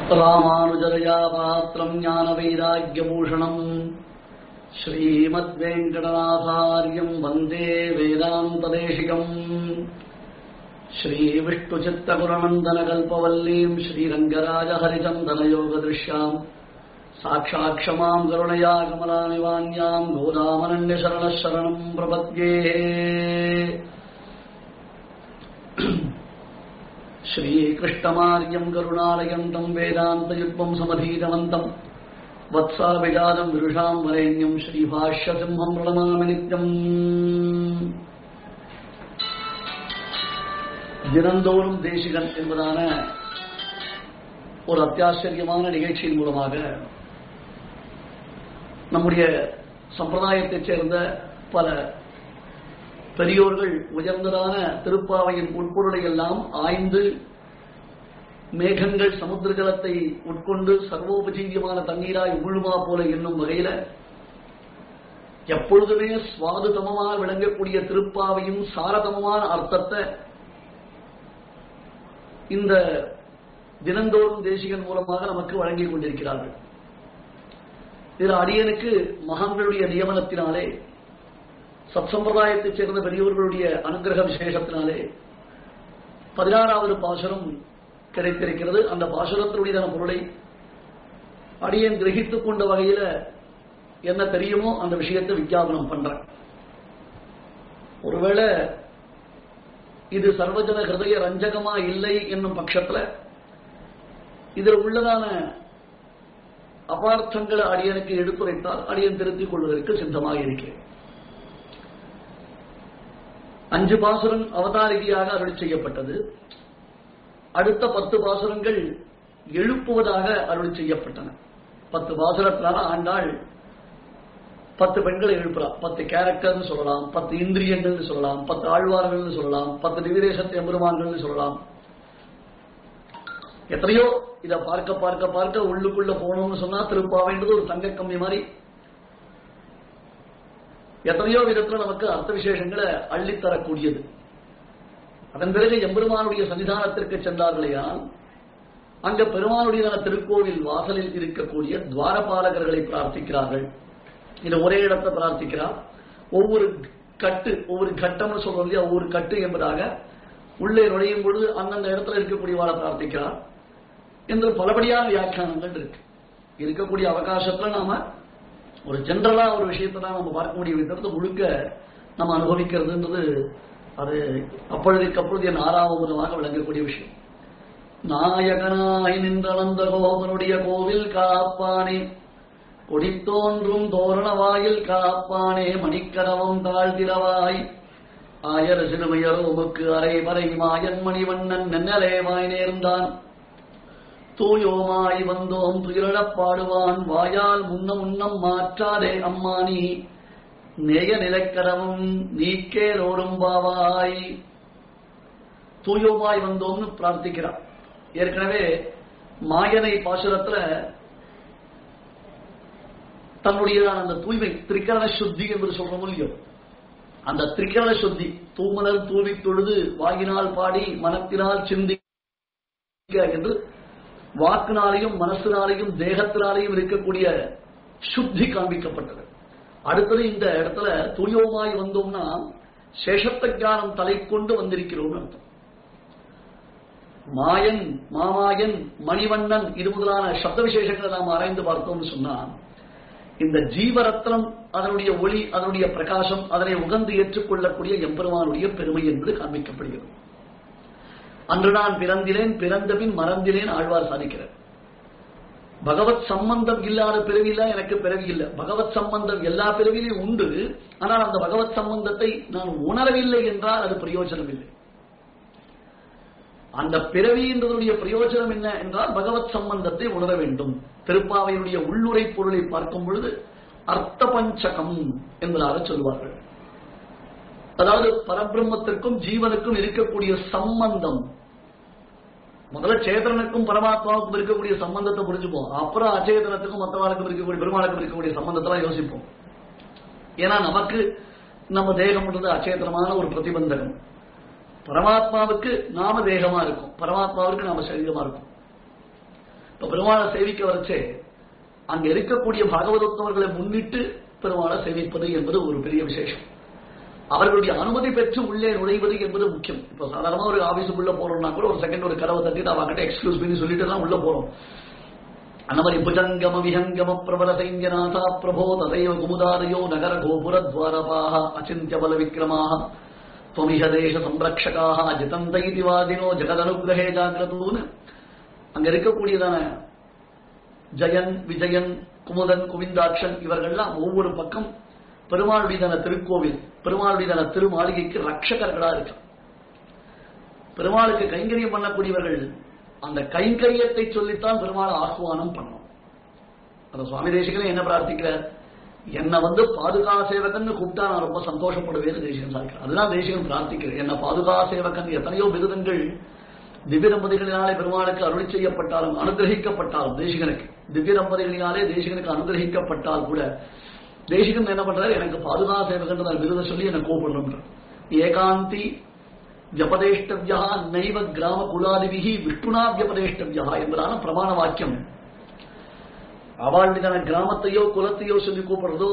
ராமானுஜதயா பாத்திரம் ஞான வைராக்கியபூஷணம் ஸ்ரீமத்வேங்கடநாதாரியம் வந்தே வேதாந்ததேசிகம் श्रीविष्णुचित्तगुरनन्दनकल्पवल्लीम् श्रीरङ्गराजहरिचन्दनयोगदृश्याम् साक्षाक्षमाम् करुणया कमलानिवान्याम् गोदामनन्यशरणः शरणम् प्रपद्ये श्रीकृष्णमार्यम् करुणालयन्तम् वेदान्तयुग्मम् समधीतवन्तम् वत्साभिजातम् विरुषाम् वरेण्यम् श्रीभाष्यसिंहम् प्रणमामि नित्यम् தினந்தோறும் தேசிகன் என்பதான ஒரு அத்தியாச்சரியமான நிகழ்ச்சியின் மூலமாக நம்முடைய சம்பிரதாயத்தைச் சேர்ந்த பல பெரியோர்கள் உயர்ந்ததான திருப்பாவையின் உட்பொருளை எல்லாம் ஆய்ந்து மேகங்கள் சமுத்திர ஜலத்தை உட்கொண்டு சர்வோபஜீவியமான தண்ணீராய் உழுமா போல என்னும் வகையில எப்பொழுதுமே சுவாதுதமமாக விளங்கக்கூடிய திருப்பாவையும் சாரதமமான அர்த்தத்தை இந்த தினந்தோறும் தேசிகன் மூலமாக நமக்கு வழங்கிக் கொண்டிருக்கிறார்கள் இதில் அடியனுக்கு மகான்களுடைய நியமனத்தினாலே சத்சம்பிரதாயத்தைச் சேர்ந்த பெரியோர்களுடைய அனுகிரக விசேஷத்தினாலே பதினாறாவது பாசுரம் கிடைத்திருக்கிறது அந்த பாசுரத்தினுடைய பொருளை அடியன் கிரகித்துக் கொண்ட வகையில என்ன தெரியுமோ அந்த விஷயத்தை விஞ்ஞாபனம் பண்றேன் ஒருவேளை இது சர்வஜன ஹிருதய ரஞ்சகமா இல்லை என்னும் பட்சத்துல இதில் உள்ளதான அபார்த்தங்களை அடியனுக்கு எடுத்துரைத்தால் அடியன் திருத்திக் கொள்வதற்கு சித்தமாக இருக்கிறேன் அஞ்சு பாசுரம் அவதாரிகையாக அருள் செய்யப்பட்டது அடுத்த பத்து பாசுரங்கள் எழுப்புவதாக அருள் செய்யப்பட்டன பத்து பாசுரத்தினால ஆண்டாள் பத்து பெண்களை எழுப்புறான் பத்து கேரக்டர்னு சொல்லலாம் பத்து இந்திரியங்கள்னு சொல்லலாம் பத்து ஆழ்வார்கள்னு சொல்லலாம் பத்து திவிதேசத்து எம்பெருமான்கள்னு சொல்லலாம் எத்தனையோ இத பார்க்க பார்க்க பார்க்க உள்ளுக்குள்ள போகணும்னு சொன்னா திருப்பாவைன்றது ஒரு தங்க கம்மி மாதிரி எத்தனையோ விதத்துல நமக்கு அர்த்த விசேஷங்களை அள்ளித்தரக்கூடியது அதன் பிறகு எம்பெருமானுடைய சன்னிதானத்திற்கு சென்றார்களேயால் அங்க பெருமானுடைய திருக்கோவில் வாசலில் இருக்கக்கூடிய துவாரபாலகர்களை பிரார்த்திக்கிறார்கள் இது ஒரே இடத்தை பிரார்த்திக்கிறார் ஒவ்வொரு கட்டு ஒவ்வொரு கட்டம்னு சொல்றோம் இல்லையா ஒவ்வொரு கட்டு என்பதாக உள்ளே நுழையும் பொழுது அந்தந்த இடத்துல இருக்கக்கூடியவாளை பிரார்த்திக்கிறார் என்று பலபடியான வியாக்கியானங்கள் இருக்கு இருக்கக்கூடிய அவகாசத்துல நாம ஒரு ஜென்ரலா ஒரு விஷயத்தை தான் நம்ம பார்க்க முடியும் விதத்தை முழுக்க நம்ம அனுபவிக்கிறதுன்றது அது அப்பொழுதுக்கு அப்பொழுது என் ஆறாவதாக விளங்கக்கூடிய விஷயம் நாயகனாய் நின்றளந்த கோபனுடைய கோவில் காப்பானே கொடித்தோன்றும் தோரண வாயில் காப்பானே மணிக்கரவம் தாழ்திரவாய் ஆயர் சிறுமையரோ உமக்கு அரை வரை மாயன் மணிவண்ணன் நென்னலேவாய் நேர்ந்தான் தூயோமாய் வந்தோம் துயிலழப் பாடுவான் வாயால் முன்ன முன்னம் மாற்றாதே அம்மானி நேய நிலைக்கரவும் நீக்கேலோடும் பாவாய் தூயோமாய் வந்தோம்னு பிரார்த்திக்கிறான் ஏற்கனவே மாயனை பாசுரத்துல தன்னுடைய அந்த தூய்மை திரிகரண சுத்தி என்று சொல்றோம் இல்லையோ அந்த திரிகரண சுத்தி தூமலர் தூவி தொழுது வாயினால் பாடி மனத்தினால் சிந்தி என்று வாக்குனாலையும் மனசினாலையும் தேகத்தினாலையும் இருக்கக்கூடிய சுத்தி காண்பிக்கப்பட்டது அடுத்தது இந்த இடத்துல தூயோமாய் வந்தோம்னா சேஷத்த ஞானம் தலை கொண்டு வந்திருக்கிறோம் அர்த்தம் மாயன் மாமாயன் மணிவண்ணன் இது முதலான சப்த விசேஷங்களை நாம் ஆராய்ந்து பார்த்தோம்னு சொன்னா இந்த ஜீவரத்னம் அதனுடைய ஒளி அதனுடைய பிரகாசம் அதனை உகந்து ஏற்றுக்கொள்ளக்கூடிய எம்பெருமானுடைய பெருமை என்பது காண்பிக்கப்படுகிறது அன்று நான் பிறந்திலேன் பிறந்தபின் மறந்திலேன் ஆழ்வார் சாதிக்கிறார் பகவத் சம்பந்தம் இல்லாத பிறவியில எனக்கு பிறவி இல்லை பகவத் சம்பந்தம் எல்லா பிறவிலையும் உண்டு ஆனால் அந்த பகவத் சம்பந்தத்தை நான் உணரவில்லை என்றால் அது பிரயோஜனம் இல்லை அந்த பிறவியின்றதுடைய பிரயோஜனம் என்ன என்றால் பகவத் சம்பந்தத்தை உணர வேண்டும் திருப்பாவையினுடைய உள்ளுரை பொருளை பார்க்கும் பொழுது அர்த்த பஞ்சகம் என்பதாக சொல்வார்கள் அதாவது பரபிரம்மத்திற்கும் ஜீவனுக்கும் இருக்கக்கூடிய சம்பந்தம் முதல்ல சேதனனுக்கும் பரமாத்மாவுக்கும் இருக்கக்கூடிய சம்பந்தத்தை புரிஞ்சுப்போம் அப்புறம் அச்சேதனத்துக்கும் மற்றவாளுக்கும் இருக்கக்கூடிய பெருமாளுக்கும் இருக்கக்கூடிய சம்பந்தத்தெல்லாம் யோசிப்போம் ஏன்னா நமக்கு நம்ம தேகம்ன்றது அச்சேதனமான ஒரு பிரதிபந்தகம் பரமாத்மாவுக்கு நாம தேகமா இருக்கும் பரமாத்மாவுக்கு நாம சரீரமா இருக்கும் இப்ப பெருமாளை சேவிக்க வரச்சே அங்க இருக்கக்கூடிய பாகவதோத்தவர்களை முன்னிட்டு பெருமாளை சேவிப்பது என்பது ஒரு பெரிய விசேஷம் அவர்களுடைய அனுமதி பெற்று உள்ளே நுழைவது என்பது முக்கியம் இப்ப சாதாரணமா ஒரு ஆபீஸுக்குள்ள போறோம்னா கூட ஒரு செகண்ட் ஒரு கதவை தட்டிட்டு அவங்ககிட்ட எக்ஸ்கியூஸ் பண்ணி சொல்லிட்டு தான் உள்ள போறோம் அந்த மாதிரி புஜங்கம விஹங்கம பிரபல சைன்யநாதா பிரபோ ததைவ குமுதாதயோ நகர கோபுர துவாரபாக அச்சிந்திய பல விக்ரமாக துவமிக தேச சம்ரக்ஷகாக ஜிதந்த இதி வாதினோ ஜெகதனுகிரகே ஜாகிரதூன்னு அங்க இருக்கக்கூடியதான ஜெயன் விஜயன் குமுதன் குவிந்தாட்சன் இவர்கள்லாம் ஒவ்வொரு பக்கம் பெருமாளுடையதான திருக்கோவில் பெருமாளுடையதான திருமாளிகைக்கு ரட்சகர்களா இருக்கு பெருமாளுக்கு கைங்கரியம் பண்ணக்கூடியவர்கள் அந்த கைங்கரியத்தை சொல்லித்தான் பெருமாள் ஆஹ்வானம் பண்ணணும் அந்த சுவாமி தேசிகன் என்ன பிரார்த்திக்கிறார் என்னை வந்து பாதுகா சேவகன் கூப்பிட்டா நான் ரொம்ப சந்தோஷப்படுவேன் தேசிகன் சாதிக்கிறேன் அதுதான் தேசிகன் பிரார்த்திக்கிறேன் என்ன பாதுகா சேவகன் எத்தனையோ விருதங்கள் திவ்ய தம்பதிகளினாலே பெருமாளுக்கு அருளி செய்யப்பட்டாலும் அனுகிரகிக்கப்பட்டாலும் தேசிகனுக்கு திவ்ய தம்பதிகளினாலே தேசிகனுக்கு அனுகிரகிக்கப்பட்டால் கூட தேசிகன் என்ன பண்றாரு எனக்கு பாதுகா சேவகன் நான் விருதை சொல்லி என்ன கூப்பிடணும் ஏகாந்தி வியபதேஷ்டவியா நைவ கிராம குலாதிபிகி விஷ்ணுனா வியபதேஷ்டவியா என்பதான பிரமாண வாக்கியம் அவளுடைய கிராமத்தையோ குலத்தையோ சொல்லி கூப்பிடுறதோ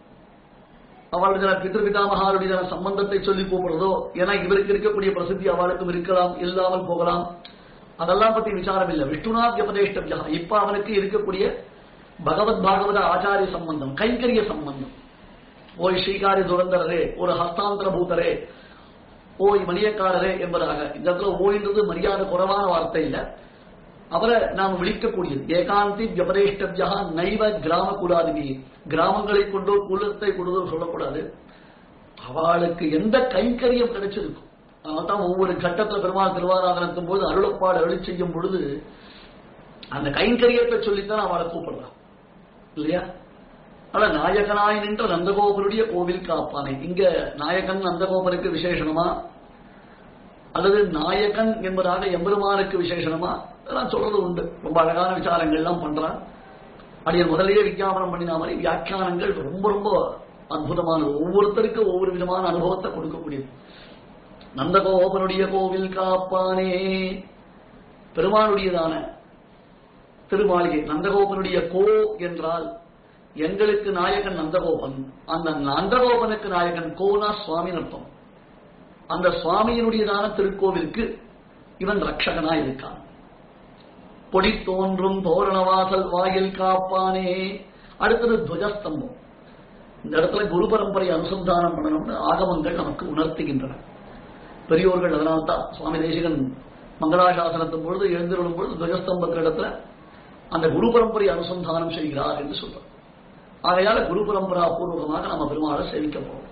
அவளுடைய பிதர்பிதாமகாருடைய சம்பந்தத்தை சொல்லி கூப்பிடுறதோ ஏன்னா இவருக்கு இருக்கக்கூடிய பிரசித்தி அவளுக்கும் இருக்கலாம் இல்லாமல் போகலாம் அதெல்லாம் பத்தி விசாரம் இல்லை விஷ்ணுனா வியபதேஷ்டவியா இப்ப அவனுக்கு இருக்கக்கூடிய பகவத் பாகவத ஆச்சாரிய சம்பந்தம் கைங்கரிய சம்பந்தம் ஓய் ஸ்ரீகாரி துரந்தரரே ஒரு ஹஸ்தாந்திர பூதரே ஓய் மணியக்காரரே என்பதாக இந்த இடத்துல ஓய்ன்றது மரியாதை குறைவான வார்த்தை இல்ல அவரை நாம் விழிக்கக்கூடியது ஏகாந்தி வியபரேஷ்டவியா நைவ கிராம குலாதிபி கிராமங்களை கொண்டோ குலத்தை கொண்டோ சொல்லக்கூடாது அவளுக்கு எந்த கைங்கரியம் கிடைச்சிருக்கும் அதனால்தான் ஒவ்வொரு கட்டத்தில் பெருமாள் திருவாராதனத்தும் போது அருளப்பாடு அருளி செய்யும் பொழுது அந்த கைங்கரியத்தை சொல்லித்தான் அவளை கூப்பிடுறான் இல்லையா ஆனா நாயகனாய் நின்ற நந்தகோபருடைய கோவில் காப்பானை இங்க நாயகன் நந்தகோபருக்கு விசேஷனமா அல்லது நாயகன் என்பதாக எம்பெருமானுக்கு விசேஷனமா அதெல்லாம் சொல்றது உண்டு ரொம்ப அழகான விசாரங்கள்லாம் பண்றான் அடியர் முதலையே விஞ்ஞாபனம் பண்ணின மாதிரி வியாக்கியானங்கள் ரொம்ப ரொம்ப அற்புதமானது ஒவ்வொருத்தருக்கு ஒவ்வொரு விதமான அனுபவத்தை கொடுக்கக்கூடியது நந்தகோபனுடைய கோவில் காப்பானே பெருமானுடையதான திருமாளிகை நந்தகோபனுடைய கோ என்றால் எங்களுக்கு நாயகன் நந்தகோபன் அந்த நந்தகோபனுக்கு நாயகன் கோனா சுவாமி அர்த்தம் அந்த சுவாமியினுடையதான திருக்கோவிலுக்கு இவன் ரட்சகனா இருக்கான் பொடி தோன்றும் தோரணவாசல் வாயில் காப்பானே அடுத்தது துவஜஸ்தம்பம் இந்த இடத்துல குரு பரம்பரை அனுசந்தானம் பண்ணணும்னு ஆகமங்கள் நமக்கு உணர்த்துகின்றன பெரியோர்கள் அதனால்தான் சுவாமி தேசிகன் மங்களாசாசனத்தின் பொழுது எழுந்திருளும் பொழுது துவஜஸ்தம்பத்தின் இடத்துல அந்த குரு பரம்பரை அனுசந்தானம் செய்கிறார் என்று சொல்றார் ஆகையால குரு பரம்பரா பூர்வகமாக நம்ம பெருமாளை சேவிக்க போறோம்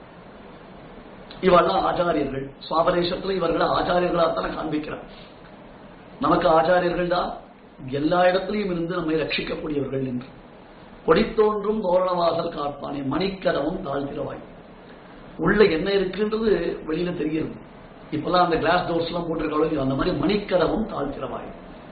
இவெல்லாம் ஆச்சாரியர்கள் சுவாபதேசத்துல இவர்களை ஆச்சாரியர்களாகத்தானே காண்பிக்கிறார் நமக்கு ஆச்சாரியர்கள் தான் எல்லா இடத்திலையும் இருந்து நம்மை ரட்சிக்கக்கூடியவர்கள் என்று கொடித்தோன்றும் தோரணவாசல் காப்பானே மணிக்கதவும் தாழ்த்திரவாய் உள்ள என்ன இருக்குன்றது வெளியில தெரிகிறது இப்பெல்லாம் அந்த கிளாஸ் டோர்ஸ் எல்லாம் போட்டிருக்காங்க அந்த மாதிரி மணிக்கதவும் தாழ்த்திரவாய்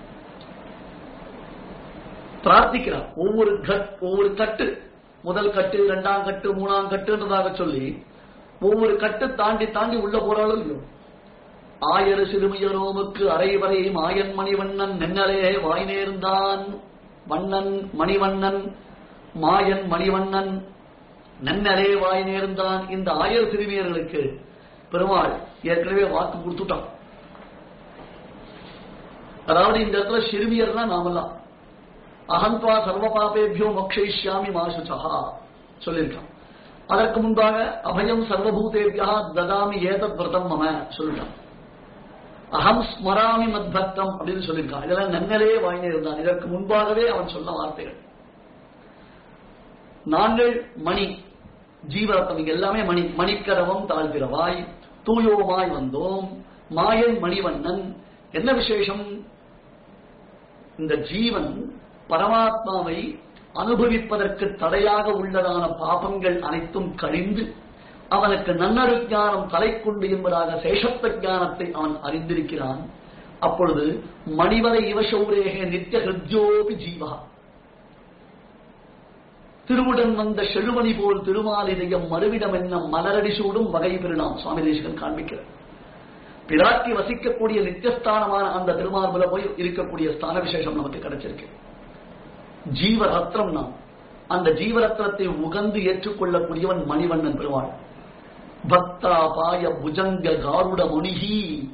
பிரார்த்திக்கிறார் ஒவ்வொரு கட் ஒவ்வொரு கட்டு முதல் கட்டு இரண்டாம் கட்டு மூணாம் கட்டுன்றதாக சொல்லி ஒவ்வொரு கட்டு தாண்டி தாண்டி உள்ள போறாலும் இல்லையோ ஆயரு சிறுமியரோமுக்கு அரைவரை மாயன் மணிவண்ணன் நென்னலே வாய் நேர்ந்தான் வண்ணன் மணிவண்ணன் மாயன் மணிவண்ணன் நன்னரே வாய் நேர்ந்தான் இந்த ஆயர் சிறுமியர்களுக்கு பெருமாள் ஏற்கனவே வாக்கு கொடுத்துட்டான் அதாவது இந்த இடத்துல சிறுமியர் தான் நாமெல்லாம் அகந்த்வா சர்வ பாபேபியோ மோக்ஷயிஷ்யாமி மாசுசா சொல்லியிருக்கான் அதற்கு முன்பாக அபயம் சர்வபூதேபியா ததாமி ஏதத் விரதம் மம சொல்லிட்டான் அகம் ஸ்மராமி மத்பக்தம் அப்படின்னு சொல்லியிருக்கான் இதெல்லாம் நன்னலே வாங்கி இருந்தான் இதற்கு முன்பாகவே அவன் சொன்ன வார்த்தைகள் நாங்கள் மணி ஜீவரத்தம் இங்க எல்லாமே மணி மணிக்கரவம் தாழ்கிறவாய் தூயோமாய் வந்தோம் மாயன் மணிவண்ணன் என்ன விசேஷம் இந்த ஜீவன் பரமாத்மாவை அனுபவிப்பதற்கு தடையாக உள்ளதான பாபங்கள் அனைத்தும் கழிந்து அவனுக்கு நன்னரு ஞானம் தலை கொண்டு என்பதாக சேஷத்த ஞானத்தை அவன் அறிந்திருக்கிறான் அப்பொழுது மணிவரை இவசௌரேக நித்திய ஹிருத்யோபி ஜீவா திருவுடன் வந்த செழுமணி போல் திருமாலிதயம் மறுவிடம் என்ன மலரடி சூடும் வகை பெறலாம் சுவாமி தேசிகன் காண்பிக்கிறார் பிராட்டி வசிக்கக்கூடிய நித்தியஸ்தானமான அந்த திருமார்புல போய் இருக்கக்கூடிய ஸ்தான விசேஷம் நமக்கு கிடைச்சிருக்கு ஜீவரத்னம் நாம் அந்த ஜீவரத்னத்தை உகந்து ஏற்றுக்கொள்ளக்கூடியவன் மணிவண்ணன் பெருமாள் பக்தா பாய புஜங்க காருட முனிகி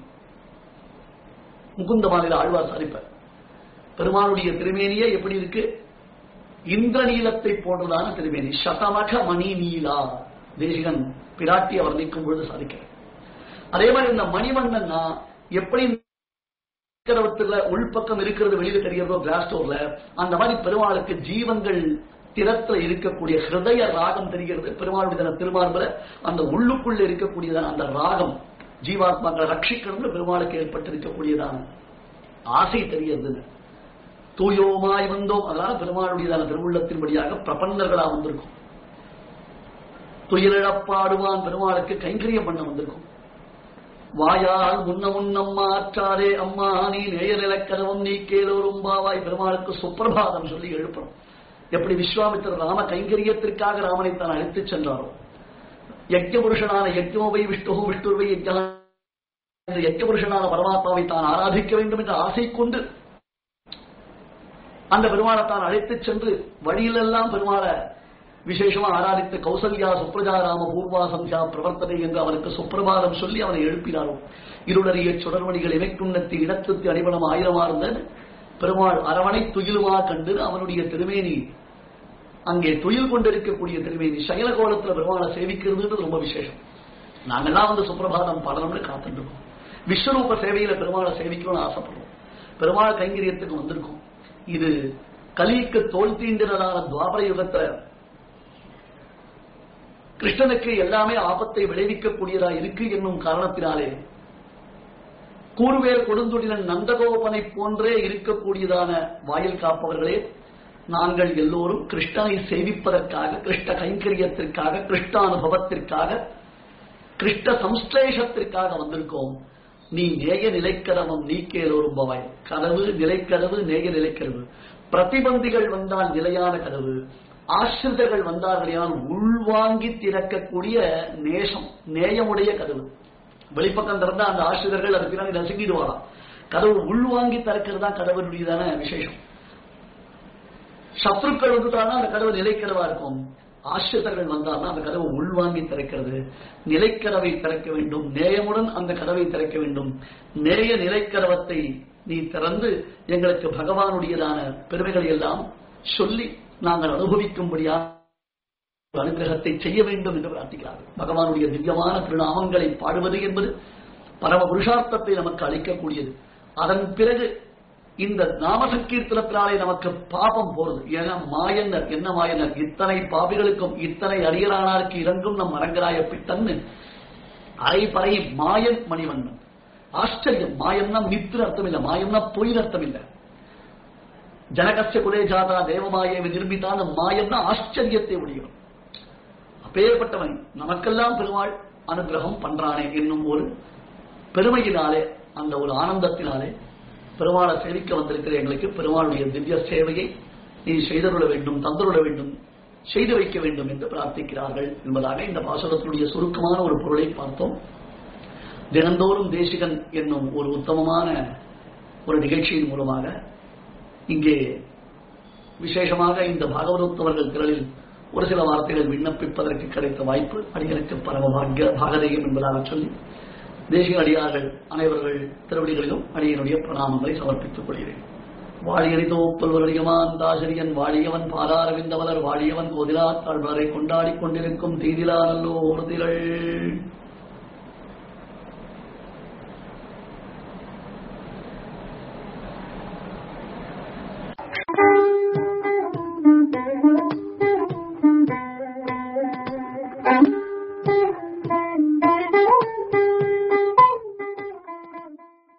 முகுந்த மாநில ஆழ்வார் சாரிப்பர் பெருமாளுடைய திருமேனியே எப்படி இருக்கு இந்திரநீலத்தை போன்றதான திருமேனி சதமக மணி நீலா தேசிகன் பிராட்டி அவர் நிற்கும் பொழுது சாதிக்கிறார் அதே மாதிரி இந்த மணிவண்ணன்னா எப்படி இருக்கிறவத்துல உள்பக்கம் இருக்கிறது வெளியில தெரியறதோ கிளாஸ் ஸ்டோர்ல அந்த மாதிரி பெருமாளுக்கு ஜீவங்கள் திறத்துல இருக்கக்கூடிய ஹிருதய ராகம் தெரிகிறது பெருமாளுடைய தன திருமார்பல அந்த உள்ளுக்குள்ள இருக்கக்கூடியதான அந்த ராகம் ஜீவாத்மாக்களை ரட்சிக்கிறது பெருமாளுக்கு ஏற்பட்டிருக்கக்கூடியதான ஆசை தெரிகிறது தூயோமாய் வந்தோம் அதனால பெருமாளுடையதான திருவுள்ளத்தின்படியாக பிரபன்னர்களா வந்திருக்கும் துயிலிழப்பாடுவான் பெருமாளுக்கு கைங்கரியம் பண்ண வந்திருக்கும் வாயால் முன்ன முன்னம்மா ஆற்றாரே அம்மா நீ நேயநிலக்கதவும் நீ கேளோரும் பாவாய் பெருமாளுக்கு சுப்பிரபாதம் சொல்லி எழுப்பணும் எப்படி விஸ்வாமித்திர ராம கைங்கரியத்திற்காக ராமனை தான் அழைத்துச் சென்றாரோ யஜ்ய புருஷனான யஜ்யோவை விஷ்ணுவோ விஷ்ணுவை யஜ்யா இந்த யஜ்ய புருஷனான பரமாத்மாவை தான் ஆராதிக்க வேண்டும் என்ற ஆசை கொண்டு அந்த பெருமாளை தான் அழைத்துச் சென்று வழியிலெல்லாம் பெருமாளை விசேஷமா ஆராதித்த கௌசல்யா சுப்ரஜா ராம பூர்வா சந்தியா பிரவர்த்தனை என்று அவனுக்கு சுப்பிரபாதம் சொல்லி அவனை எழுப்பினாரோ இருளறிய சுடர்மணிகள் இமைக்குன்னத்தி இடத்துக்கு அடிபலம் ஆயிரமார்ந்த பெருமாள் அரவணை துயிலுமா கண்டு அவனுடைய திருமேனி அங்கே துயில் கொண்டிருக்கக்கூடிய திருமேனி சைலகோலத்துல பெருமாளை சேவிக்கிறதுன்றது ரொம்ப விசேஷம் நாங்கெல்லாம் வந்து சுப்பிரபாதம் பாடணும்னு காத்துட்டு இருக்கோம் விஸ்வரூப சேவையில பெருமாளை சேவிக்கணும்னு ஆசைப்படுறோம் பெருமாள் கைங்கரியத்துக்கு வந்திருக்கோம் இது கலிக்கு தோல் தீண்டினதான துவாபர யுகத்துல கிருஷ்ணனுக்கு எல்லாமே ஆபத்தை விளைவிக்கக்கூடியதா இருக்கு என்னும் காரணத்தினாலே கூறுவேல் கொடுந்துடின நந்தகோபனை போன்றே இருக்கக்கூடியதான வாயில் காப்பவர்களே நாங்கள் எல்லோரும் கிருஷ்ணனை சேவிப்பதற்காக கிருஷ்ண கைங்கரியத்திற்காக கிருஷ்ண அனுபவத்திற்காக கிருஷ்ண சம்ஸ்லேஷத்திற்காக வந்திருக்கோம் நீ நேய நிலைக்கதவம் நீக்கேலோரும் பவாய் கதவு நிலைக்கதவு நேய நிலைக்கதவு பிரதிபந்திகள் வந்தால் நிலையான கதவு ஆசிரிதர்கள் வந்தார்களால் உள்வாங்கி திறக்கக்கூடிய நேசம் நேயமுடைய கதவு வெளிப்பக்கம் திறந்தா அந்த ஆசிரியர்கள் அது பின்னாடி நசுங்கிடுவாராம் கதவு உள்வாங்கி திறக்கிறது தான் கதவுடையதான விசேஷம் சத்ருக்கள் வந்துட்டாங்கன்னா அந்த கதவு நிலைக்கதவா இருக்கும் ஆசிரியர்கள் வந்தால்தான் அந்த கதவை உள்வாங்கி திறக்கிறது நிலைக்கதவை திறக்க வேண்டும் நேயமுடன் அந்த கதவை திறக்க வேண்டும் நேய நிலைக்கதவத்தை நீ திறந்து எங்களுக்கு பகவானுடையதான பெருமைகளை எல்லாம் சொல்லி நாங்கள் அனுபவிக்கும்படியா அனுகிரகத்தை செய்ய வேண்டும் என்று பிரார்த்திக்கிறார்கள் பகவானுடைய திவ்யமான திருநாமங்களை பாடுவது என்பது பரம புருஷார்த்தத்தை நமக்கு அளிக்கக்கூடியது அதன் பிறகு இந்த நாம சங்கீர்த்தனத்தினாலே நமக்கு பாபம் போறது ஏன்னா மாயன்னர் என்ன மாயன்னர் இத்தனை பாபிகளுக்கும் இத்தனை அரியரானாருக்கு இறங்கும் நம் அரங்கராய பித்தன்னு அரைப்பறை மாயன் மணிவண்ணன் ஆச்சரியம் மாயம்னா மித்திர அர்த்தம் இல்ல மாயம்னா பொய் அர்த்தம் இல்ல ஜனகசிய குலே ஜாதா தேவமாயேவி நிர்மிதான மாயம்னா ஆச்சரியத்தை உடையவன் அப்பேற்பட்டவன் நமக்கெல்லாம் பெருமாள் அனுகிரகம் பண்றானே என்னும் ஒரு பெருமையினாலே அந்த ஒரு ஆனந்தத்தினாலே பெருமாளை சேவிக்க வந்திருக்கிற எங்களுக்கு பெருமாளுடைய திவ்ய சேவையை நீ செய்தருள வேண்டும் தந்தருள வேண்டும் செய்து வைக்க வேண்டும் என்று பிரார்த்திக்கிறார்கள் என்பதாக இந்த பாசுரத்தினுடைய சுருக்கமான ஒரு பொருளை பார்த்தோம் தினந்தோறும் தேசிகன் என்னும் ஒரு உத்தமமான ஒரு நிகழ்ச்சியின் மூலமாக இங்கே விசேஷமாக இந்த பாகவதோத்தவர்கள் திரளில் ஒரு சில வார்த்தைகள் விண்ணப்பிப்பதற்கு கிடைத்த வாய்ப்பு அடிகளுக்கு பரம பாக்ய பாகதேயம் என்பதாக சொல்லி தேசிய அடியார்கள் அனைவர்கள் திருவடிகளிலும் அடியனுடைய பிரணாமங்களை சமர்ப்பித்துக் கொள்கிறேன் வாழியறிதோ புல்வரடியமான் தாசரியன் வாழியவன் பாலாரவிந்தவலர் வாழியவன் கோதிலா தாழ்வரை கொண்டாடிக் கொண்டிருக்கும் தீதிலா நல்லோர் திரள்